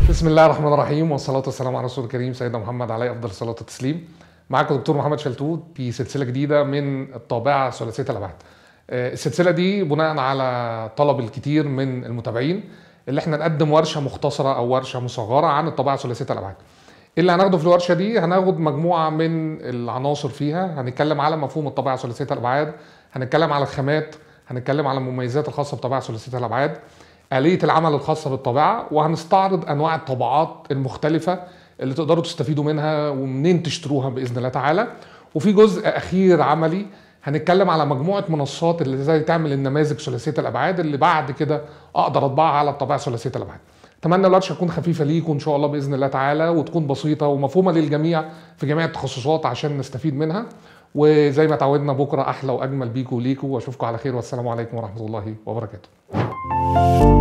بسم الله الرحمن الرحيم والصلاة والسلام على رسول الكريم سيدنا محمد عليه أفضل الصلاة والتسليم معاكم دكتور محمد شلتوت في سلسلة جديدة من الطابعة ثلاثية الأبعاد آه، السلسلة دي بناء على طلب الكثير من المتابعين اللي احنا نقدم ورشة مختصرة أو ورشة مصغرة عن الطابعة ثلاثية الأبعاد اللي هناخده في الورشة دي هناخد مجموعة من العناصر فيها هنتكلم على مفهوم الطابعة ثلاثية الأبعاد هنتكلم على الخامات هنتكلم على المميزات الخاصة بالطابعة ثلاثية الأبعاد آلية العمل الخاصة بالطابعة وهنستعرض أنواع الطبعات المختلفة اللي تقدروا تستفيدوا منها ومنين تشتروها بإذن الله تعالى وفي جزء أخير عملي هنتكلم على مجموعة منصات اللي ازاي تعمل النماذج ثلاثية الأبعاد اللي بعد كده أقدر أطبعها على الطبيعة ثلاثية الأبعاد اتمنى الورشه تكون خفيفه ليكم ان شاء الله باذن الله تعالى وتكون بسيطه ومفهومه للجميع في جميع التخصصات عشان نستفيد منها وزي ما تعودنا بكره احلى واجمل بيكم وليكم واشوفكم على خير والسلام عليكم ورحمه الله وبركاته